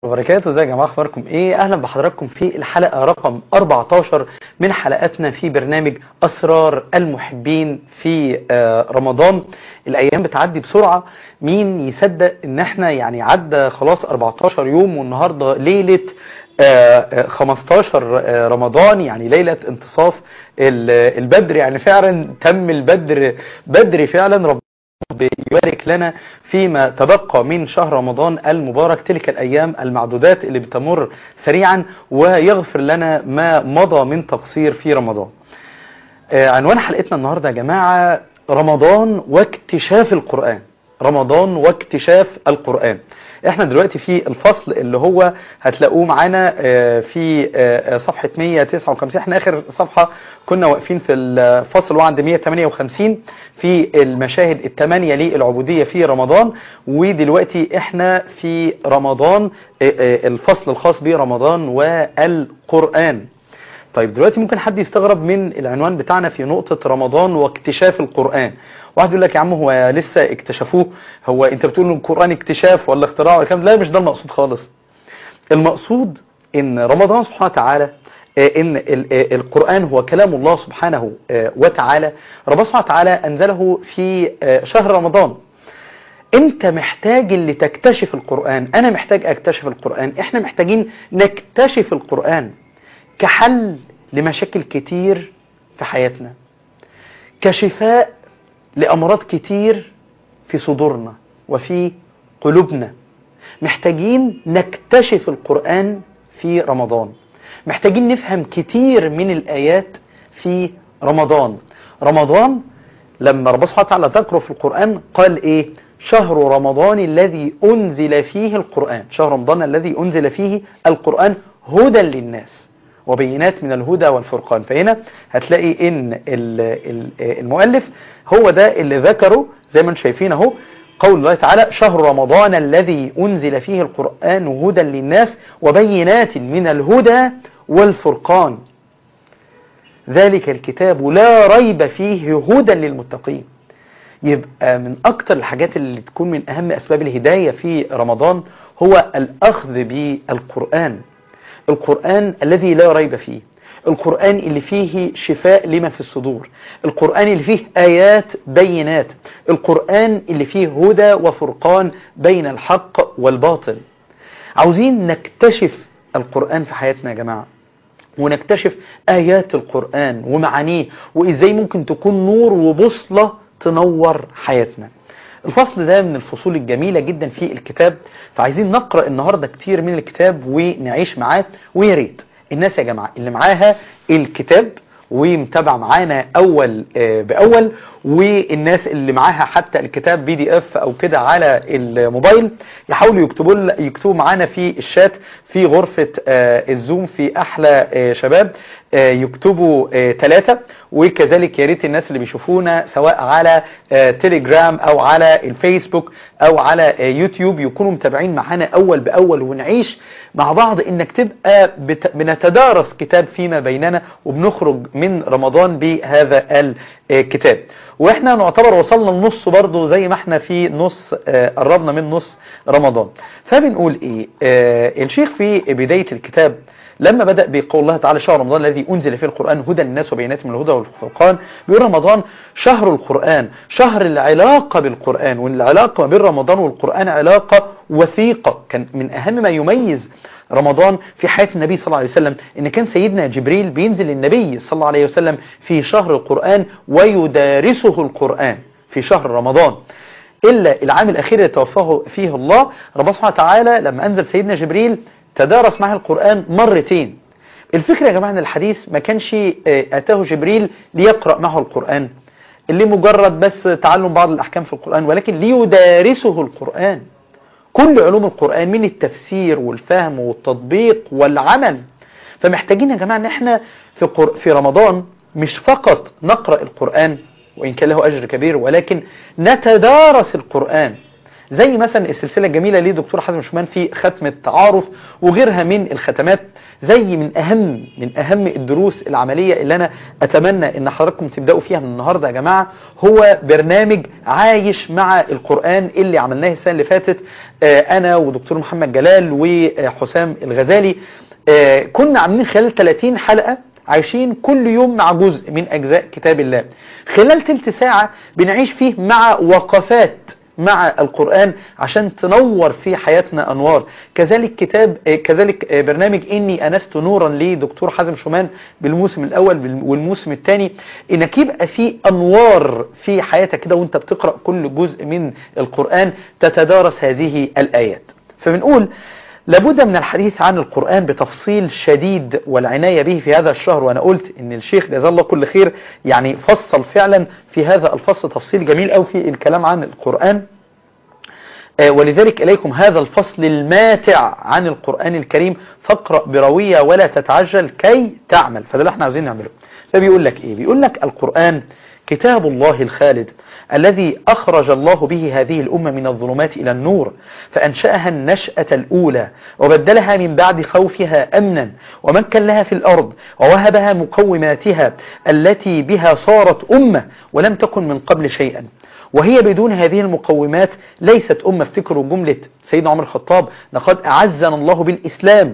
وبركاته ازيك يا جماعه اخباركم ايه اهلا بحضراتكم في الحلقه رقم 14 من حلقاتنا في برنامج اسرار المحبين في آه، رمضان الايام بتعدي بسرعه مين يصدق ان احنا يعني عدى خلاص 14 يوم والنهارده ليله آه، آه، 15 آه، رمضان يعني ليله انتصاف ال- البدر يعني فعلا تم البدر بدري فعلا رب يبارك لنا فيما تبقى من شهر رمضان المبارك تلك الأيام المعدودات اللي بتمر سريعا ويغفر لنا ما مضى من تقصير في رمضان آه، عنوان حلقتنا النهاردة يا جماعة رمضان واكتشاف القرآن رمضان واكتشاف القرآن احنا دلوقتي في الفصل اللي هو هتلاقوه معانا آه، في آه، صفحة 159 احنا اخر صفحة كنا واقفين في الفصل اللي هو عند 158 في المشاهد الثمانية للعبودية في رمضان ودلوقتي احنا في رمضان آه، آه، الفصل الخاص برمضان والقرآن طيب دلوقتي ممكن حد يستغرب من العنوان بتاعنا في نقطة رمضان واكتشاف القرآن واحد يقول لك يا عم هو لسه اكتشفوه هو انت بتقول ان القرآن اكتشاف ولا اختراع ولا كلام لا مش ده المقصود خالص المقصود ان رمضان سبحانه وتعالى آه، ان ال- آه، القرآن هو كلام الله سبحانه آه، وتعالى ربنا سبحانه وتعالى انزله في آه، شهر رمضان انت محتاج اللي تكتشف القرآن انا محتاج اكتشف القرآن احنا محتاجين نكتشف القرآن كحل لمشاكل كتير في حياتنا كشفاء لأمراض كتير في صدورنا وفي قلوبنا محتاجين نكتشف القرآن في رمضان محتاجين نفهم كتير من الآيات في رمضان رمضان لما ربنا سبحانه وتعالى ذكره في القرآن قال إيه شهر رمضان الذي أنزل فيه القرآن شهر رمضان الذي أنزل فيه القرآن هدى للناس وبينات من الهدى والفرقان فهنا هتلاقي ان ال- ال- المؤلف هو ده اللي ذكره زي ما انتم شايفين اهو قول الله تعالى شهر رمضان الذي انزل فيه القرآن هدى للناس وبينات من الهدى والفرقان ذلك الكتاب لا ريب فيه هدى للمتقين يبقى من اكتر الحاجات اللي تكون من اهم اسباب الهداية في رمضان هو الاخذ بالقرآن القرآن الذي لا ريب فيه القرآن اللي فيه شفاء لما في الصدور القرآن اللي فيه آيات بينات القرآن اللي فيه هدى وفرقان بين الحق والباطل عاوزين نكتشف القرآن في حياتنا يا جماعة ونكتشف آيات القرآن ومعانيه وإزاي ممكن تكون نور وبصلة تنور حياتنا الفصل ده من الفصول الجميلة جدا في الكتاب فعايزين نقرأ النهاردة كتير من الكتاب ونعيش معاه ويا ريت الناس يا جماعة اللي معاها الكتاب ومتابعة معانا أول آه، بأول والناس اللي معاها حتى الكتاب بي دي اف أو كده على الموبايل يحاولوا يكتبوا لنا- يكتبوا معانا في الشات في غرفة آه، الزوم في أحلى آه، شباب آه، يكتبوا ثلاثة وكذلك يا ريت الناس اللي بيشوفونا سواء على آه، تليجرام أو على الفيسبوك أو على آه، يوتيوب يكونوا متابعين معانا أول بأول ونعيش مع بعض إنك تبقى بت- بنتدارس كتاب فيما بيننا وبنخرج من رمضان بهذا الكتاب واحنا نعتبر وصلنا النص برضو زي ما احنا في نص آه، قربنا من نص رمضان فبنقول ايه آه، الشيخ في بداية الكتاب لما بدأ بقول الله تعالى شهر رمضان الذي أنزل فيه القرآن هدى للناس وبينات من الهدى والفرقان بيقول رمضان شهر القرآن شهر العلاقة بالقرآن والعلاقة ما بين رمضان والقرآن علاقة وثيقة كان من أهم ما يميز رمضان في حياة النبي صلى الله عليه وسلم ان كان سيدنا جبريل بينزل للنبي صلى الله عليه وسلم في شهر القرآن ويدارسه القرآن في شهر رمضان إلا العام الأخير اللي توفاه فيه الله ربنا سبحانه وتعالى لما أنزل سيدنا جبريل تدارس معه القرآن مرتين الفكرة يا جماعة ان الحديث ما كانش آه، أتاه جبريل ليقرأ معه القرآن اللي مجرد بس تعلم بعض الأحكام في القرآن ولكن ليدارسه القرآن كل علوم القرآن من التفسير والفهم والتطبيق والعمل فمحتاجين يا جماعة ان احنا في, قر... في رمضان مش فقط نقرأ القرآن وإن كان له أجر كبير ولكن نتدارس القرآن زي مثلا السلسلة الجميلة لدكتور حازم شومان في ختم التعارف وغيرها من الختمات زي من أهم من أهم الدروس العملية اللي أنا أتمنى أن حضراتكم تبدأوا فيها من النهاردة يا جماعة هو برنامج عايش مع القرآن اللي عملناه السنة اللي فاتت أنا ودكتور محمد جلال وحسام الغزالي كنا عاملين خلال 30 حلقة عايشين كل يوم مع جزء من أجزاء كتاب الله خلال تلت ساعة بنعيش فيه مع وقفات مع القرآن عشان تنور في حياتنا أنوار كذلك كتاب كذلك برنامج إني أنست نورا لدكتور حازم شومان بالموسم الأول والموسم الثاني إنك يبقى في أنوار في حياتك كده وانت بتقرأ كل جزء من القرآن تتدارس هذه الآيات فبنقول لابد من الحديث عن القرآن بتفصيل شديد والعناية به في هذا الشهر وأنا قلت إن الشيخ جزاه الله كل خير يعني فصل فعلا في هذا الفصل تفصيل جميل أو في الكلام عن القرآن ولذلك إليكم هذا الفصل الماتع عن القرآن الكريم فاقرأ بروية ولا تتعجل كي تعمل فده اللي احنا عاوزين نعمله فبيقول لك إيه بيقول لك القرآن كتاب الله الخالد الذي أخرج الله به هذه الأمة من الظلمات إلى النور فأنشأها النشأة الأولى وبدلها من بعد خوفها أمنا ومكن لها في الأرض ووهبها مقوماتها التي بها صارت أمة ولم تكن من قبل شيئا وهي بدون هذه المقومات ليست أمة افتكروا جملة سيدنا عمر الخطاب لقد أعزنا الله بالإسلام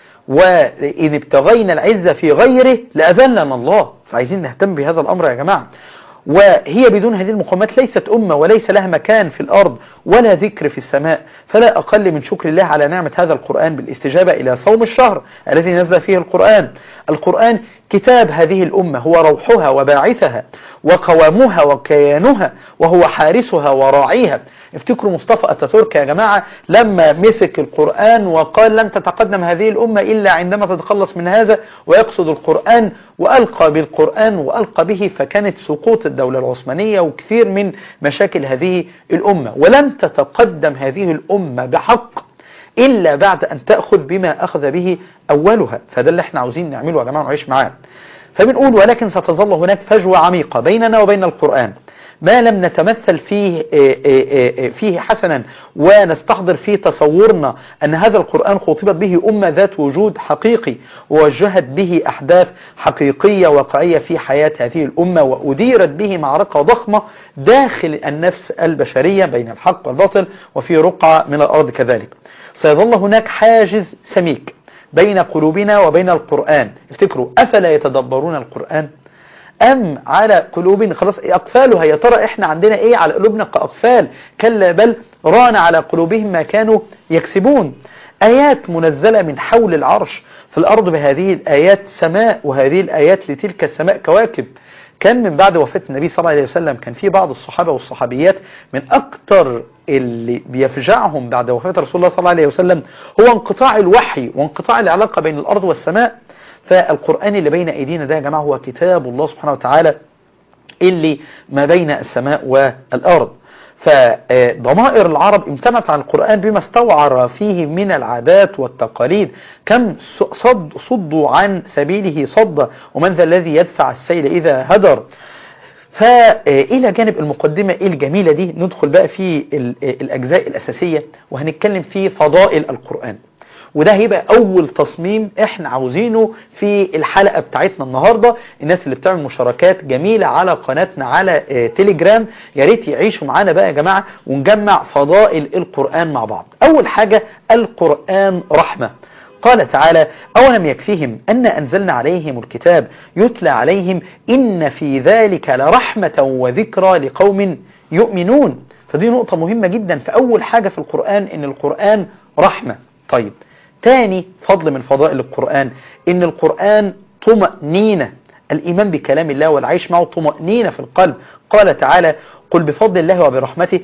وإن ابتغينا العزة في غيره لأذلنا الله فعايزين نهتم بهذا الأمر يا جماعة وهي بدون هذه المقومات ليست أمة وليس لها مكان في الأرض ولا ذكر في السماء فلا أقل من شكر الله على نعمة هذا القرآن بالاستجابة إلى صوم الشهر الذي نزل فيه القرآن القرآن كتاب هذه الأمة هو روحها وباعثها وقوامها وكيانها وهو حارسها وراعيها افتكروا مصطفى أتاتورك يا جماعة لما مسك القرآن وقال لن تتقدم هذه الأمة إلا عندما تتخلص من هذا ويقصد القرآن وألقى بالقرآن وألقى به فكانت سقوط الدولة العثمانية وكثير من مشاكل هذه الأمة ولن تتقدم هذه الأمة بحق إلا بعد أن تأخذ بما أخذ به أولها فده اللي احنا عاوزين نعمله يا جماعة ونعيش معاه فبنقول ولكن ستظل هناك فجوة عميقة بيننا وبين القرآن ما لم نتمثل فيه فيه حسنا ونستحضر فيه تصورنا أن هذا القرآن خطبت به أمة ذات وجود حقيقي ووجهت به أحداث حقيقية واقعية في حياة هذه الأمة وأديرت به معركة ضخمة داخل النفس البشرية بين الحق والباطل وفي رقعة من الأرض كذلك سيظل هناك حاجز سميك بين قلوبنا وبين القرآن افتكروا أفلا يتدبرون القرآن أم على قلوب خلاص أقفالها يا ترى إحنا عندنا إيه على قلوبنا كأقفال كلا بل ران على قلوبهم ما كانوا يكسبون آيات منزلة من حول العرش في الأرض بهذه الآيات سماء وهذه الآيات لتلك السماء كواكب كان من بعد وفاة النبي صلى الله عليه وسلم كان في بعض الصحابة والصحابيات من أكتر اللي بيفجعهم بعد وفاة رسول الله صلى الله عليه وسلم هو انقطاع الوحي وانقطاع العلاقة بين الأرض والسماء فالقرآن اللي بين أيدينا ده يا جماعة هو كتاب الله سبحانه وتعالى اللي ما بين السماء والأرض فضمائر العرب امتنت عن القرآن بما استوعر فيه من العادات والتقاليد كم صد صدوا عن سبيله صد ومن ذا الذي يدفع السيل إذا هدر فإلى جانب المقدمة الجميلة دي ندخل بقى في الأجزاء الأساسية وهنتكلم في فضائل القرآن وده هيبقى اول تصميم احنا عاوزينه في الحلقة بتاعتنا النهاردة الناس اللي بتعمل مشاركات جميلة على قناتنا على اه تليجرام يا ريت يعيشوا معانا بقى يا جماعة ونجمع فضائل القرآن مع بعض اول حاجة القرآن رحمة قال تعالى أولم يكفيهم أن أنزلنا عليهم الكتاب يتلى عليهم إن في ذلك لرحمة وذكرى لقوم يؤمنون فدي نقطة مهمة جدا فأول حاجة في القرآن إن القرآن رحمة طيب تاني فضل من فضائل القرآن ان القرآن طمأنينة الايمان بكلام الله والعيش معه طمأنينة في القلب قال تعالى قل بفضل الله وبرحمته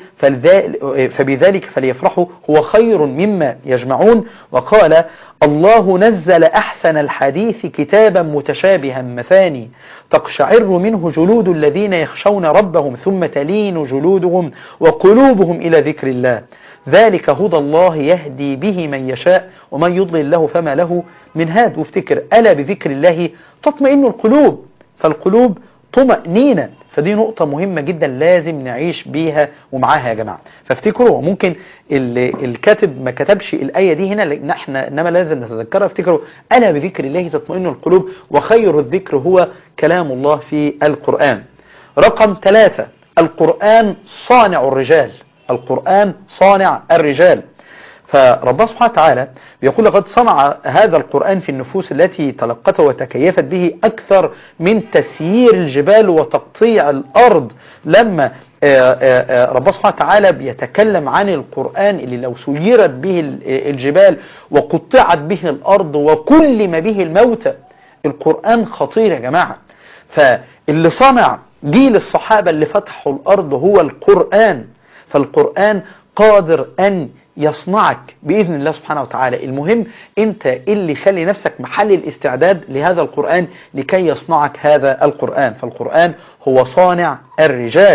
فبذلك فليفرحوا هو خير مما يجمعون وقال الله نزل أحسن الحديث كتابا متشابها مثاني تقشعر منه جلود الذين يخشون ربهم ثم تلين جلودهم وقلوبهم إلى ذكر الله ذلك هدى الله يهدي به من يشاء ومن يضلل الله فما له من هاد وافتكر ألا بذكر الله تطمئن القلوب فالقلوب طمأنينة فدي نقطة مهمة جدا لازم نعيش بيها ومعاها يا جماعة فافتكروا ممكن الكاتب ما كتبش الآية دي هنا لأن احنا إنما لازم نتذكرها افتكروا ألا بذكر الله تطمئن القلوب وخير الذكر هو كلام الله في القرآن رقم ثلاثة القرآن صانع الرجال القرآن صانع الرجال فربنا سبحانه وتعالى بيقول لقد صنع هذا القرآن في النفوس التي تلقته وتكيفت به أكثر من تسيير الجبال وتقطيع الأرض لما ربنا سبحانه وتعالى بيتكلم عن القرآن اللي لو سيرت به الجبال وقطعت به الأرض وكل ما به الموتى القرآن خطير يا جماعة فاللي صنع جيل الصحابة اللي فتحوا الأرض هو القرآن فالقرآن قادر أن يصنعك بإذن الله سبحانه وتعالى المهم أنت اللي خلي نفسك محل الاستعداد لهذا القرآن لكي يصنعك هذا القرآن فالقرآن هو صانع الرجال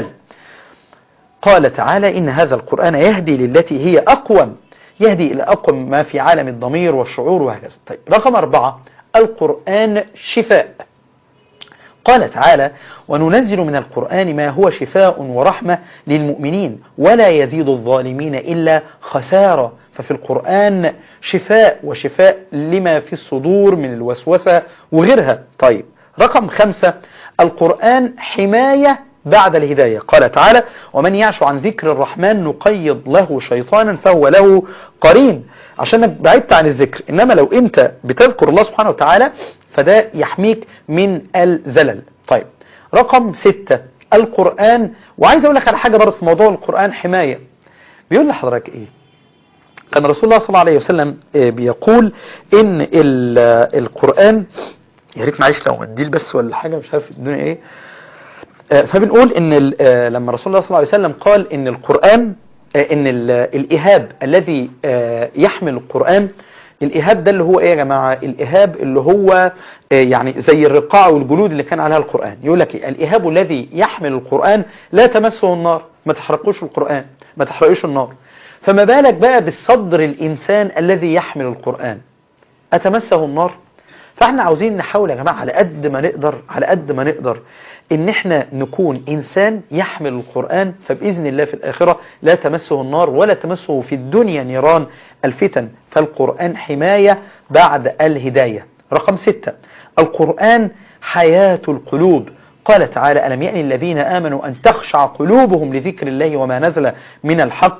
قال تعالى إن هذا القرآن يهدي للتي هي أقوم يهدي إلى أقوم ما في عالم الضمير والشعور وهكذا طيب رقم أربعة القرآن شفاء قال تعالى وننزل من القرآن ما هو شفاء ورحمة للمؤمنين ولا يزيد الظالمين إلا خسارة ففي القرآن شفاء وشفاء لما في الصدور من الوسوسة وغيرها طيب رقم خمسة القرآن حماية بعد الهداية قال تعالى ومن يعش عن ذكر الرحمن نقيض له شيطانا فهو له قرين عشان بعدت عن الذكر إنما لو أنت بتذكر الله سبحانه وتعالى فده يحميك من الزلل طيب رقم ستة القرآن وعايز أقول لك على حاجة برضه في موضوع القرآن حماية بيقول لحضرتك إيه كان رسول الله صلى الله عليه وسلم بيقول إن القرآن يا ريت معلش لو منديل بس ولا حاجة مش عارف الدنيا إيه فبنقول ان لما رسول الله صلى الله عليه وسلم قال ان القرآن ان الإهاب الذي يحمل القرآن الإهاب ده اللي هو ايه يا جماعة الإهاب اللي هو يعني زي الرقاع والجلود اللي كان عليها القرآن يقول لك الإهاب الذي يحمل القرآن لا تمسه النار ما تحرقوش القرآن ما تحرقوش النار فما بالك بقى بالصدر الإنسان الذي يحمل القرآن أتمسه النار فاحنا عاوزين نحاول يا جماعة على قد ما نقدر على قد ما نقدر ان احنا نكون انسان يحمل القرآن فبإذن الله في الآخرة لا تمسه النار ولا تمسه في الدنيا نيران الفتن فالقرآن حماية بعد الهداية رقم ستة القرآن حياة القلوب قال تعالى ألم يأن الذين آمنوا أن تخشع قلوبهم لذكر الله وما نزل من الحق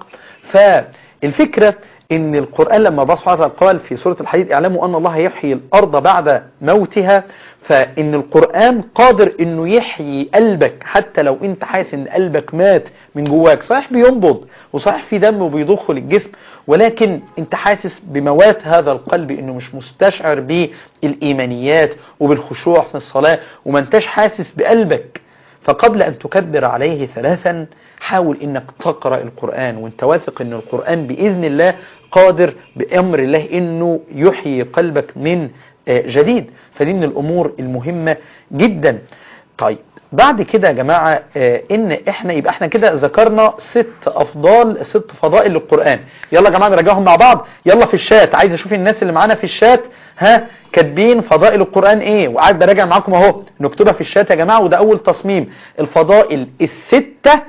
فالفكرة ان القرآن لما الله سبحانه وتعالى قال في سورة الحديد اعلموا ان الله يحيي الارض بعد موتها فان القرآن قادر انه يحيي قلبك حتى لو انت حاسس ان قلبك مات من جواك صحيح بينبض وصحيح في دم بيضخ للجسم ولكن انت حاسس بموات هذا القلب انه مش مستشعر بالايمانيات وبالخشوع في الصلاة وما انتش حاسس بقلبك فقبل أن تكبر عليه ثلاثا حاول أنك تقرأ القرآن وانت واثق أن القرآن بإذن الله قادر بأمر الله أنه يحيي قلبك من جديد فدي من الأمور المهمة جدا طيب بعد كده يا جماعة ان احنا يبقى احنا كده ذكرنا ست افضال ست فضائل للقرآن يلا يا جماعة نراجعهم مع بعض يلا في الشات عايز اشوف الناس اللي معانا في الشات ها كاتبين فضائل القرآن ايه وقاعد براجع معاكم اهو نكتبها في الشات يا جماعة وده اول تصميم الفضائل الستة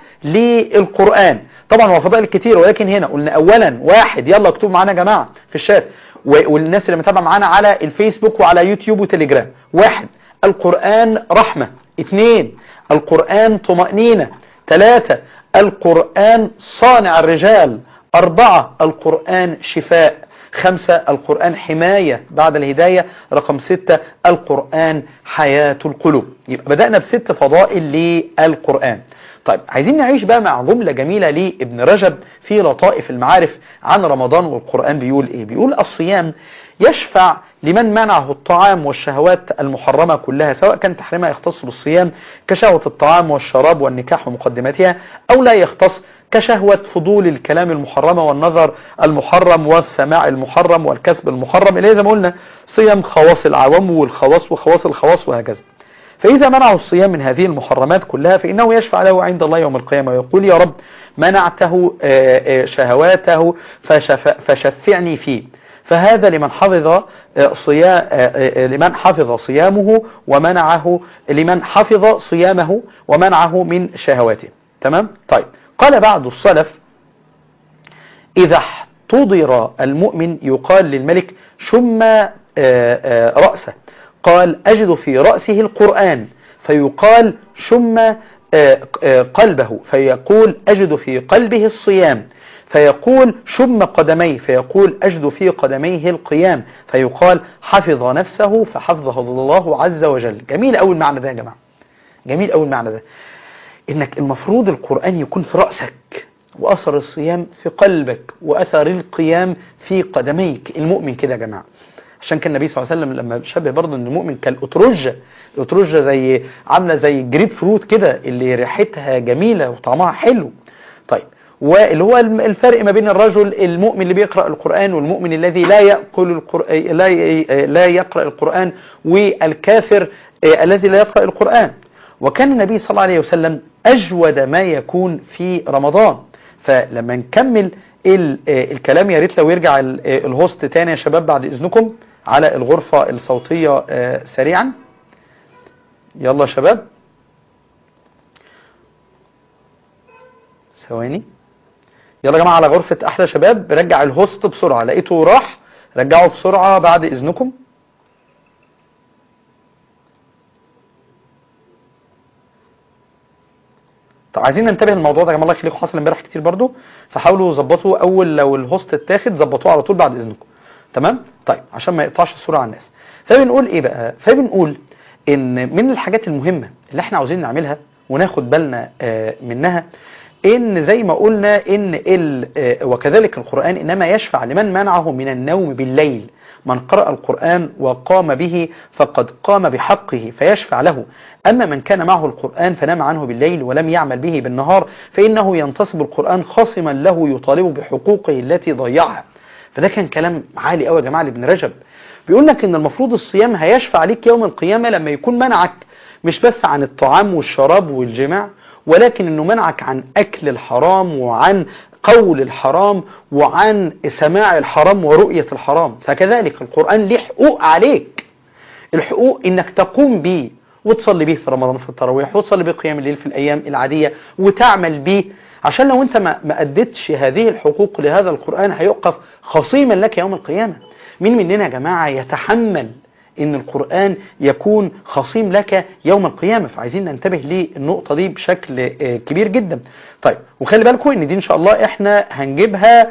للقرآن طبعا هو فضائل كتير ولكن هنا قلنا اولا واحد يلا اكتبوا معانا يا جماعة في الشات والناس اللي متابعة معانا على الفيسبوك وعلى يوتيوب وتليجرام واحد القرآن رحمة اثنين القرآن طمأنينة ثلاثة القرآن صانع الرجال أربعة القرآن شفاء خمسة القرآن حماية بعد الهداية رقم ستة القرآن حياة القلوب يبقى بدأنا بست فضائل للقرآن طيب عايزين نعيش بقى مع جملة جميلة لابن رجب في لطائف المعارف عن رمضان والقرآن بيقول ايه بيقول الصيام يشفع لمن منعه الطعام والشهوات المحرمة كلها سواء كان تحريمها يختص بالصيام كشهوة الطعام والشراب والنكاح ومقدماتها أو لا يختص كشهوة فضول الكلام المحرمة والنظر المحرم والسماع المحرم والكسب المحرم اللي زي ما قلنا صيام خواص العوام والخواص وخواص الخواص وهكذا فإذا منعه الصيام من هذه المحرمات كلها فإنه يشفع له عند الله يوم القيامة ويقول يا رب منعته شهواته فشف فشفعني فيه فهذا لمن حفظ صيام لمن حفظ صيامه ومنعه لمن حفظ صيامه ومنعه من شهواته تمام طيب قال بعض السلف إذا احتضر المؤمن يقال للملك شم رأسه قال أجد في رأسه القرآن فيقال شم قلبه فيقول أجد في قلبه الصيام فيقول شم قدميه فيقول أجد في قدميه القيام فيقال حفظ نفسه فحفظه الله عز وجل جميل أول معنى ده يا جماعة جميل أول معنى ده إنك المفروض القرآن يكون في رأسك وأثر الصيام في قلبك وأثر القيام في قدميك المؤمن كده يا جماعة عشان كان النبي صلى الله عليه وسلم لما شبه برضه ان المؤمن كالأترجة الأترجة زي عاملة زي جريب فروت كده اللي ريحتها جميلة وطعمها حلو طيب واللي هو الفرق ما بين الرجل المؤمن اللي بيقرأ القرآن والمؤمن الذي لا يأكل القرآن لا لا يقرأ القرآن والكافر الذي لا يقرأ القرآن وكان النبي صلى الله عليه وسلم أجود ما يكون في رمضان فلما نكمل الكلام يا ريت لو يرجع الهوست تاني يا شباب بعد إذنكم على الغرفة الصوتية سريعا يلا يا شباب ثواني يلا يا جماعة على غرفة أحلى شباب رجع الهوست بسرعة لقيته راح رجعه بسرعة بعد إذنكم طب عايزين ننتبه للموضوع ده يا جماعه الله يخليكم حصل امبارح كتير برضو فحاولوا ظبطوا اول لو الهوست اتاخد ظبطوه على طول بعد اذنكم تمام طيب عشان ما يقطعش الصوره على الناس فبنقول ايه بقى فبنقول ان من الحاجات المهمه اللي احنا عاوزين نعملها وناخد بالنا منها ان زي ما قلنا ان ال وكذلك القرآن انما يشفع لمن منعه من النوم بالليل من قرأ القرآن وقام به فقد قام بحقه فيشفع له أما من كان معه القرآن فنام عنه بالليل ولم يعمل به بالنهار فإنه ينتصب القرآن خاصما له يطالب بحقوقه التي ضيعها فده كان كلام عالي قوي يا جماعة لابن رجب بيقول لك ان المفروض الصيام هيشفع عليك يوم القيامة لما يكون منعك مش بس عن الطعام والشراب والجماع ولكن انه منعك عن اكل الحرام وعن قول الحرام وعن سماع الحرام ورؤية الحرام فكذلك القرآن ليه حقوق عليك الحقوق انك تقوم به وتصلي به في رمضان في التراويح وتصلي به قيام الليل في الايام العادية وتعمل به عشان لو انت ما اديتش هذه الحقوق لهذا القرآن هيوقف خصيما لك يوم القيامة مين مننا يا جماعة يتحمل ان القرآن يكون خصيم لك يوم القيامة فعايزين ننتبه للنقطة دي بشكل كبير جدا طيب وخلي بالكم ان دي ان شاء الله احنا هنجيبها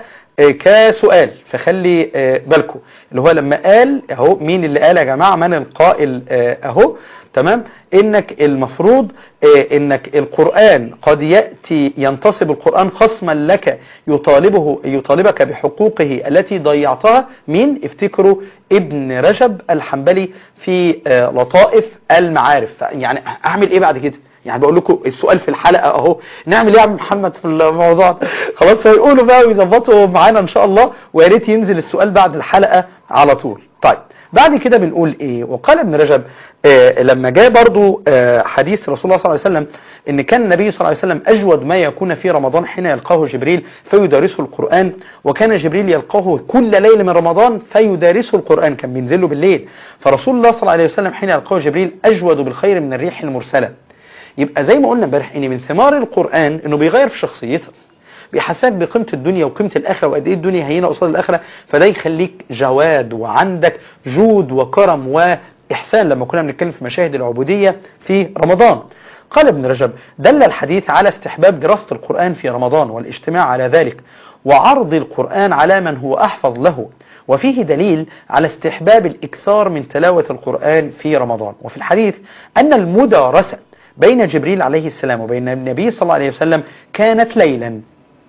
كسؤال فخلي بالكم اللي هو لما قال اهو مين اللي قال يا جماعة من القائل اهو تمام انك المفروض انك القرآن قد يأتي ينتصب القرآن خصما لك يطالبه يطالبك بحقوقه التي ضيعتها مين افتكروا ابن رجب الحنبلي في لطائف المعارف يعني اعمل ايه بعد كده يعني بقول لكم السؤال في الحلقة اهو نعمل ايه يا عم محمد في الموضوع خلاص هيقولوا بقى ويظبطوا معانا ان شاء الله ويا ريت ينزل السؤال بعد الحلقة على طول طيب بعد كده بنقول ايه وقال ابن رجب آه لما جاء برضو آه حديث رسول الله صلى الله عليه وسلم ان كان النبي صلى الله عليه وسلم اجود ما يكون في رمضان حين يلقاه جبريل فيدارسه القرآن وكان جبريل يلقاه كل ليل من رمضان فيدارسه القرآن كان بينزله بالليل فرسول الله صلى الله عليه وسلم حين يلقاه جبريل اجود بالخير من الريح المرسلة يبقى زي ما قلنا امبارح ان من ثمار القرآن انه بيغير في شخصيتك بيحسسك بقيمة الدنيا وقيمة الآخرة وقد إيه الدنيا هينة قصاد الآخرة فده يخليك جواد وعندك جود وكرم وإحسان لما كنا بنتكلم في مشاهد العبودية في رمضان قال ابن رجب دل الحديث على استحباب دراسة القرآن في رمضان والاجتماع على ذلك وعرض القرآن على من هو أحفظ له وفيه دليل على استحباب الإكثار من تلاوة القرآن في رمضان وفي الحديث أن المدارسة بين جبريل عليه السلام وبين النبي صلى الله عليه وسلم كانت ليلا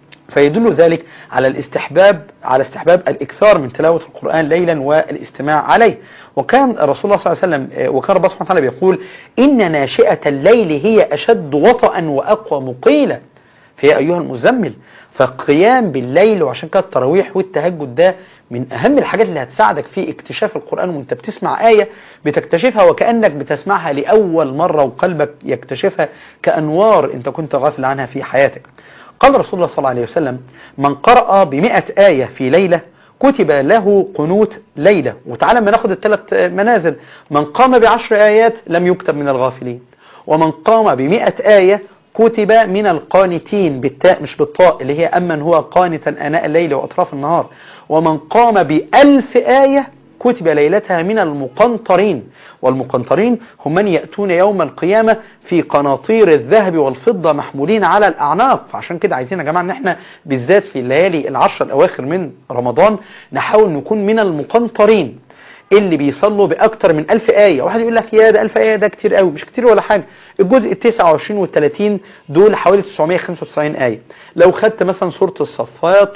فيدل ذلك على الاستحباب على استحباب الإكثار من تلاوة القرآن ليلا والاستماع عليه وكان رسول الله صلى الله عليه وسلم وكان ربنا سبحانه وتعالى بيقول إن ناشئة الليل هي أشد وطئا وأقوى مقيلا فيا أيها المزمل فالقيام بالليل وعشان كده التراويح والتهجد ده من أهم الحاجات اللي هتساعدك في اكتشاف القرآن وانت بتسمع آية بتكتشفها وكأنك بتسمعها لأول مرة وقلبك يكتشفها كأنوار انت كنت غافل عنها في حياتك قال رسول الله صلى الله عليه وسلم من قرأ بمئة آية في ليلة كتب له قنوت ليلة وتعالى ما ناخد الثلاث منازل من قام بعشر آيات لم يكتب من الغافلين ومن قام بمئة آية كتب من القانتين بالتاء مش بالطاء اللي هي أمن هو قانتا آناء الليل وأطراف النهار ومن قام بألف آية كتب ليلتها من المقنطرين والمقنطرين هم من يأتون يوم القيامة في قناطير الذهب والفضة محمولين على الأعناق فعشان كده عايزين يا جماعة ان احنا بالذات في الليالي العشر الأواخر من رمضان نحاول نكون من المقنطرين اللي بيصلوا بأكتر من ألف آية واحد يقول لك يا ده ألف آية ده كتير قوي مش كتير ولا حاجة الجزء التسعة وعشرين والتلاتين دول حوالي 995 آية لو خدت مثلا سورة الصفات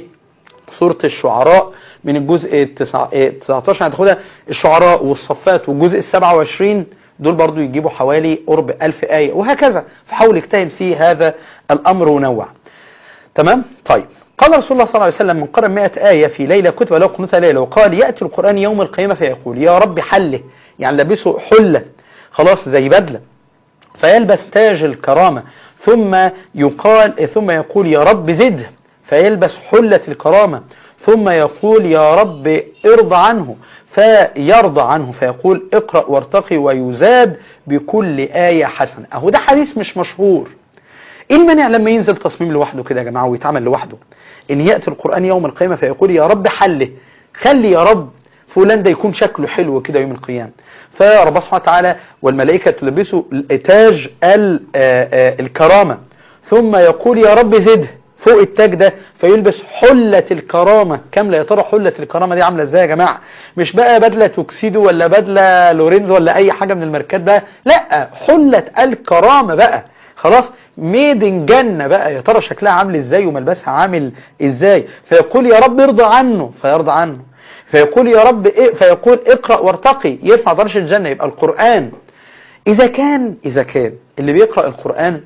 وسورة الشعراء من الجزء التسعة- اه 19 هتاخدها الشعراء والصفات والجزء السبعة وعشرين دول برضو يجيبوا حوالي قرب ألف آية وهكذا فحاول اجتهد في هذا الأمر ونوع تمام طيب قال رسول الله صلى الله عليه وسلم من قرأ 100 آية في ليلة كتب له قنوت ليلة وقال يأتي القرآن يوم القيامة فيقول يا رب حله يعني لبسه حلة خلاص زي بدلة فيلبس تاج الكرامة ثم يقال ثم يقول يا رب زده فيلبس حلة الكرامة ثم يقول يا رب ارضى عنه فيرضى عنه فيقول اقرأ وارتقي ويزاد بكل آية حسنة اهو ده حديث مش مشهور ايه المانع لما ينزل تصميم لوحده كده يا جماعة ويتعمل لوحده ان يأتي القرآن يوم القيامة فيقول يا رب حله خلي يا رب فلان ده يكون شكله حلو كده يوم القيامة فرب سبحانه وتعالى والملائكة تلبسه تاج ال- آه، آه، الكرامة ثم يقول يا رب زده فوق التاج ده فيلبس حلة الكرامة كاملة يا ترى حلة الكرامة دي عاملة ازاي يا جماعة مش بقى بدلة توكسيدو ولا بدلة لورينز ولا اي حاجة من الماركات ده لا حلة الكرامة بقى خلاص ميدن جنة بقى يا ترى شكلها عامل ازاي وملبسها عامل ازاي فيقول يا رب ارضى عنه فيرضى عنه فيقول يا رب إيه فيقول اقرأ وارتقي يرفع درجة الجنة يبقى القرآن إذا كان إذا كان اللي بيقرأ القرآن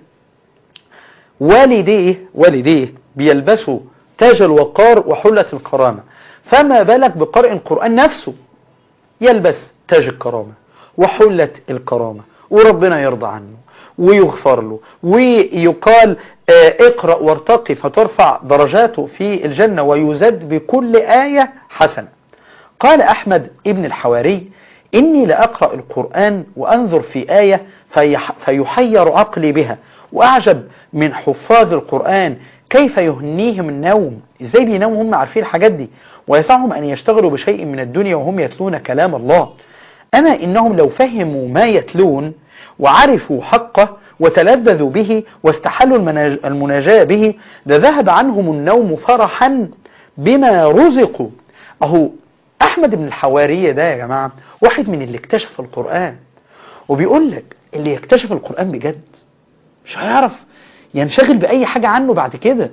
والديه والديه بيلبسوا تاج الوقار وحلة الكرامة فما بالك بقارئ القرآن نفسه يلبس تاج الكرامة وحلة الكرامة وربنا يرضى عنه ويغفر له ويقال آه، اقرأ وارتقي فترفع درجاته في الجنة ويزاد بكل آية حسنة قال أحمد ابن الحواري إني لأقرأ القرآن وأنظر في آية فيح فيحير عقلي بها وأعجب من حفاظ القرآن كيف يهنيهم النوم إزاي بيناموا هم عارفين الحاجات دي ويسعهم أن يشتغلوا بشيء من الدنيا وهم يتلون كلام الله أما إنهم لو فهموا ما يتلون وعرفوا حقه وتلذذوا به واستحلوا المناج- المناجاة به لذهب عنهم النوم فرحا بما رزقوا أهو أحمد بن الحوارية ده يا جماعة واحد من اللي اكتشف القرآن وبيقول لك اللي يكتشف القرآن بجد مش هيعرف ينشغل بأي حاجة عنه بعد كده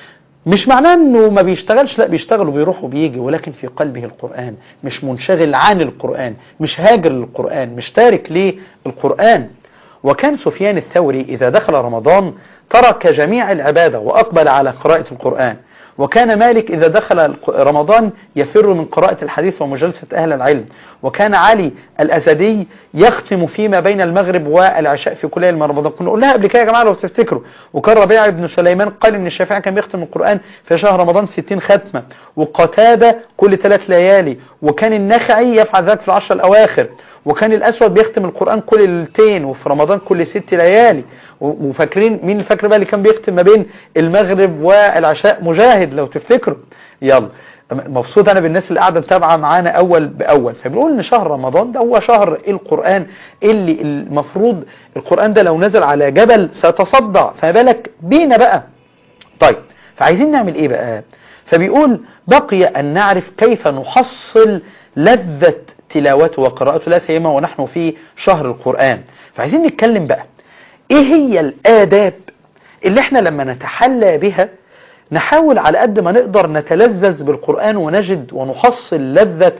مش معناه انه ما بيشتغلش لا بيشتغل وبيروح وبيجي ولكن في قلبه القرآن مش منشغل عن القرآن مش هاجر للقرآن مش تارك للقرآن وكان سفيان الثوري إذا دخل رمضان ترك جميع العبادة وأقبل على قراءة القرآن وكان مالك إذا دخل رمضان يفر من قراءة الحديث ومجالسة أهل العلم وكان علي الأسدي يختم فيما بين المغرب والعشاء في كل يوم رمضان كنا قلناها قبل كده يا جماعة لو تفتكروا وكان ربيع بن سليمان قال إن الشافعي كان بيختم القرآن في شهر رمضان 60 ختمة وقتادة كل ثلاث ليالي وكان النخعي يفعل ذلك في العشر الأواخر وكان الأسود بيختم القرآن كل ليلتين وفي رمضان كل ست ليالي وفاكرين مين الفاكر بقى اللي كان بيختم ما بين المغرب والعشاء مجاهد لو تفتكروا يلا مبسوط انا بالناس اللي قاعده متابعه معانا اول باول فبنقول ان شهر رمضان ده هو شهر القران اللي المفروض القران ده لو نزل على جبل سيتصدع فما بالك بينا بقى طيب فعايزين نعمل ايه بقى فبيقول بقي ان نعرف كيف نحصل لذة تلاوته وقراءته لا سيما ونحن في شهر القرآن فعايزين نتكلم بقى ايه هي الآداب اللي احنا لما نتحلى بها نحاول على قد ما نقدر نتلذذ بالقرآن ونجد ونحصل لذة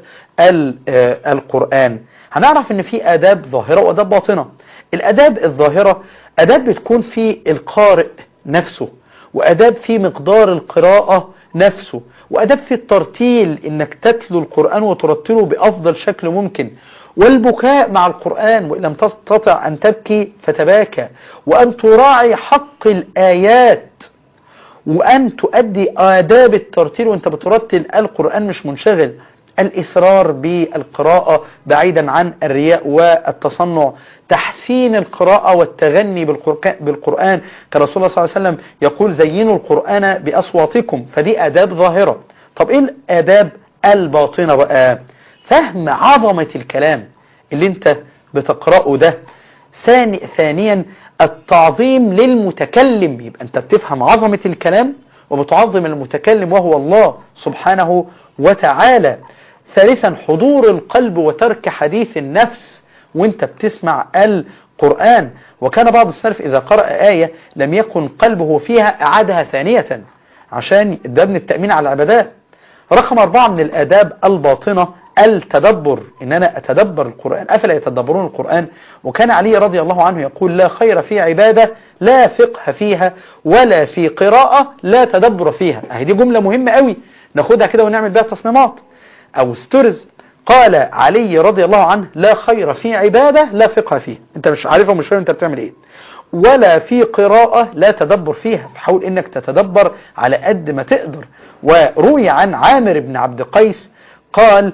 القرآن هنعرف ان في آداب ظاهرة وآداب باطنة الآداب الظاهرة آداب بتكون في القارئ نفسه وأداب في مقدار القراءة نفسه وأداب في الترتيل إنك تتلو القرآن وترتله بأفضل شكل ممكن والبكاء مع القرآن وإن لم تستطع أن تبكي فتباكى وأن تراعي حق الآيات وأن تؤدي آداب الترتيل وانت بترتل القرآن مش منشغل الإصرار بالقراءة بعيدا عن الرياء والتصنع تحسين القراءة والتغني بالقرآن كرسول الله صلى الله عليه وسلم يقول زينوا القرآن بأصواتكم فدي آداب ظاهرة طب إيه الآداب الباطنة بقى فهم عظمة الكلام اللي انت بتقرأه ده ثاني ثانيا التعظيم للمتكلم يبقى انت بتفهم عظمة الكلام وبتعظم المتكلم وهو الله سبحانه وتعالى ثالثا حضور القلب وترك حديث النفس وانت بتسمع القرآن وكان بعض السلف إذا قرأ آية لم يكن قلبه فيها أعادها ثانية عشان ده من التأمين على العبادات رقم أربعة من الآداب الباطنة التدبر إن أنا أتدبر القرآن أفلا يتدبرون القرآن وكان علي رضي الله عنه يقول لا خير في عبادة لا فقه فيها ولا في قراءة لا تدبر فيها أهي دي جملة مهمة قوي ناخدها كده ونعمل بها تصميمات أو ستورز قال علي رضي الله عنه لا خير في عبادة لا فقه فيها انت مش عارفه ومش فاهم انت بتعمل ايه ولا في قراءة لا تدبر فيها حاول انك تتدبر على قد ما تقدر وروي عن عامر بن عبد قيس قال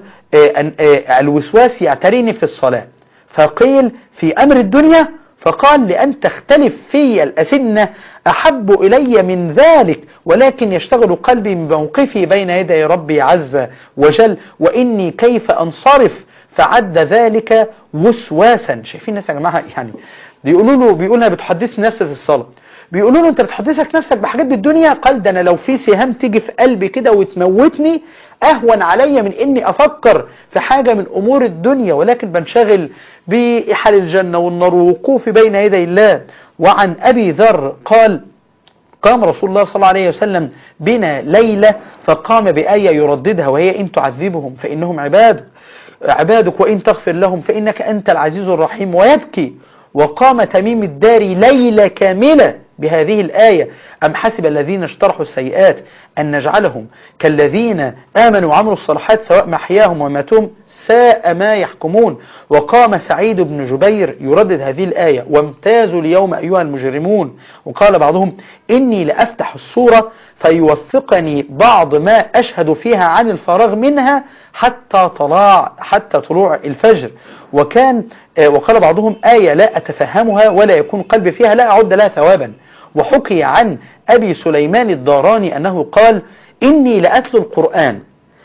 الوسواس يعتريني في الصلاة فقيل في أمر الدنيا فقال لأن تختلف في الأسنة أحب إلي من ذلك ولكن يشتغل قلبي بموقفي بين يدي ربي عز وجل وإني كيف أنصرف فعد ذلك وسواسا شايفين الناس يا جماعة يعني بيقولوا له بيقولنا بتحدث نفسك في الصلاة بيقولوا له انت بتحدثك نفسك بحاجات بالدنيا قال ده انا لو في سهام تيجي في قلبي كده وتموتني اهون علي من اني افكر في حاجة من امور الدنيا ولكن بنشغل بإحال الجنة والنار ووقوفي بين يدي الله وعن ابي ذر قال قام رسول الله صلى الله عليه وسلم بنا ليلة فقام بآية يرددها وهي إن تعذبهم فإنهم عباد عبادك وإن تغفر لهم فإنك أنت العزيز الرحيم ويبكي وقام تميم الداري ليلة كاملة بهذه الآية أم حسب الذين اشترحوا السيئات أن نجعلهم كالذين آمنوا وعملوا الصالحات سواء محياهم وماتهم ساء ما يحكمون وقام سعيد بن جبير يردد هذه الآية وامتازوا اليوم أيها المجرمون وقال بعضهم إني لأفتح الصورة فيوفقني بعض ما أشهد فيها عن الفراغ منها حتى طلع حتى طلوع الفجر وكان وقال بعضهم آية لا أتفهمها ولا يكون قلبي فيها لا أعد لها ثوابا وحكي عن أبي سليمان الداراني أنه قال إني لأتلو القرآن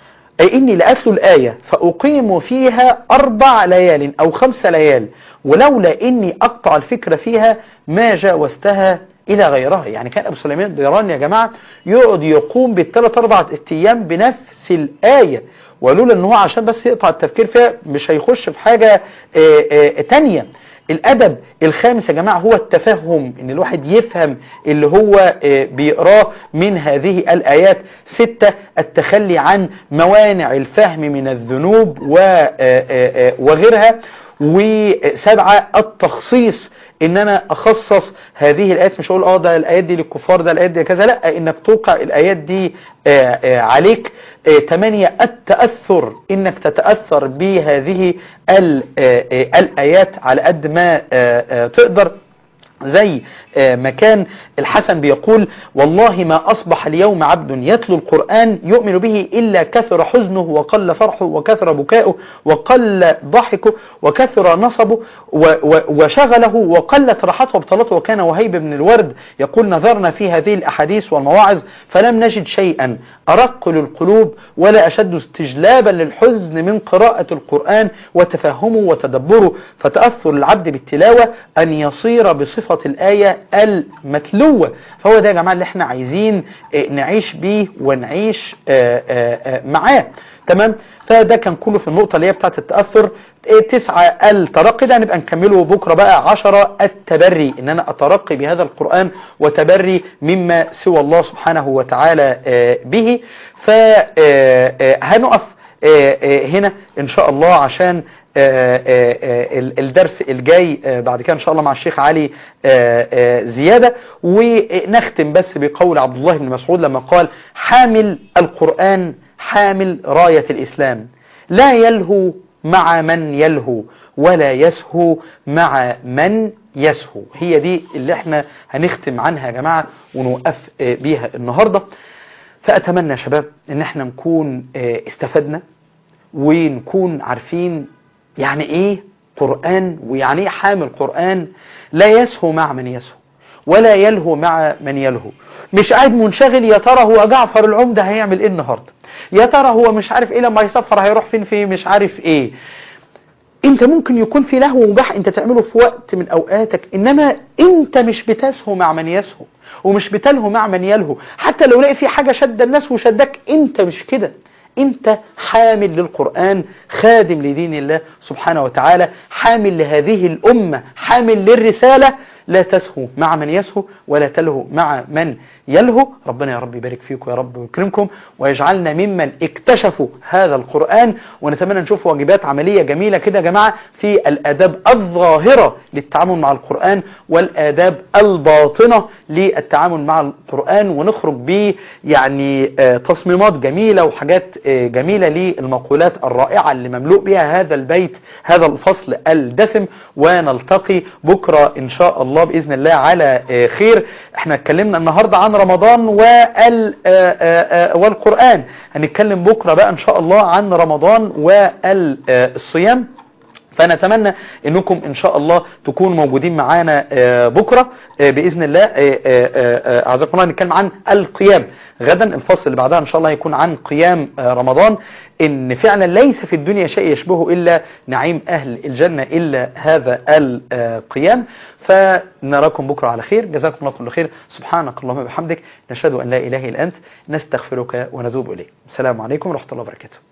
أي إني لأتلو الآية فأقيم فيها أربع ليال أو خمس ليال ولولا إني أقطع الفكرة فيها ما جاوزتها إلى غيرها يعني كان أبو سليمان الديراني يا جماعة يقعد يقوم بالثلاث أربع أيام بنفس الآية ولولا ان هو عشان بس يقطع التفكير فيها مش هيخش في حاجة آآ آآ تانية الأدب الخامس يا جماعة هو التفهم ان الواحد يفهم اللي هو بيقراه من هذه الآيات ستة التخلي عن موانع الفهم من الذنوب وغيرها وسبعة التخصيص ان انا اخصص هذه الايات مش اقول اه ده الايات دي للكفار ده الايات دي كذا لا انك توقع الايات دي آآ آآ عليك ثمانية التأثر انك تتأثر بهذه الايات على قد ما تقدر زي ما كان الحسن بيقول والله ما أصبح اليوم عبد يتلو القرآن يؤمن به إلا كثر حزنه وقل فرحه وكثر بكاؤه وقل ضحكه وكثر نصبه وشغله وقلت راحته وبطلته وكان وهيب بن الورد يقول نظرنا في هذه الأحاديث والمواعظ فلم نجد شيئا أرق للقلوب ولا أشد استجلابا للحزن من قراءة القرآن وتفهمه وتدبره فتأثر العبد بالتلاوة أن يصير بصفة الآية المتلوة فهو ده يا جماعة اللي احنا عايزين نعيش بيه ونعيش معاه تمام فده كان كله في النقطة اللي هي بتاعت التأثر تسعة الترقي ده نبقى نكمله بكرة بقى عشرة التبري ان انا اترقي بهذا القرآن وتبري مما سوى الله سبحانه وتعالى به فهنقف هنا ان شاء الله عشان الدرس الجاي بعد كده ان شاء الله مع الشيخ علي زيادة ونختم بس بقول عبد الله بن مسعود لما قال حامل القرآن حامل راية الإسلام لا يلهو مع من يلهو ولا يسهو مع من يسهو هي دي اللي احنا هنختم عنها يا جماعة ونوقف آه، بيها النهاردة فأتمنى يا شباب ان احنا نكون آه، استفدنا ونكون عارفين يعني ايه قرآن ويعني ايه حامل قرآن لا يسهو مع من يسهو ولا يلهو مع من يلهو مش قاعد منشغل يا ترى هو جعفر العمدة هيعمل ايه النهاردة يا ترى هو مش عارف ايه لما يسافر هيروح فين في مش عارف ايه انت ممكن يكون في لهو مباح انت تعمله في وقت من اوقاتك انما انت مش بتسهو مع من يسهو ومش بتلهو مع من يلهو حتى لو لقي في حاجة شد الناس وشدك انت مش كده انت حامل للقرآن خادم لدين الله سبحانه وتعالى حامل لهذه الأمة حامل للرسالة لا تسهو مع من يسهو ولا تلهو مع من يلهو ربنا يا رب يبارك فيكم يا رب ويكرمكم ويجعلنا ممن اكتشفوا هذا القرآن ونتمنى نشوف واجبات عملية جميلة كده يا جماعة في الآداب الظاهرة للتعامل مع القرآن والآداب الباطنة للتعامل مع القرآن ونخرج ب يعني آه، تصميمات جميلة وحاجات آه، جميلة للمقولات الرائعة اللي مملوء بها هذا البيت هذا الفصل الدسم ونلتقي بكرة إن شاء الله بإذن الله على آه، خير احنا اتكلمنا النهاردة عن رمضان وال آه، آه، آه، والقرآن هنتكلم بكرة بقى إن شاء الله عن رمضان والصيام فنتمنى انكم ان شاء الله تكونوا موجودين معانا آه، بكرة آه، باذن الله آه، آه، آه، اعزكم الله نتكلم عن القيام غدا الفصل اللي بعدها ان شاء الله هيكون عن قيام آه، رمضان ان فعلا ليس في الدنيا شيء يشبهه الا نعيم اهل الجنة الا هذا القيام فنراكم بكرة على خير جزاكم الله كل خير سبحانك اللهم وبحمدك نشهد ان لا اله الا انت نستغفرك ونتوب اليك السلام عليكم ورحمة الله وبركاته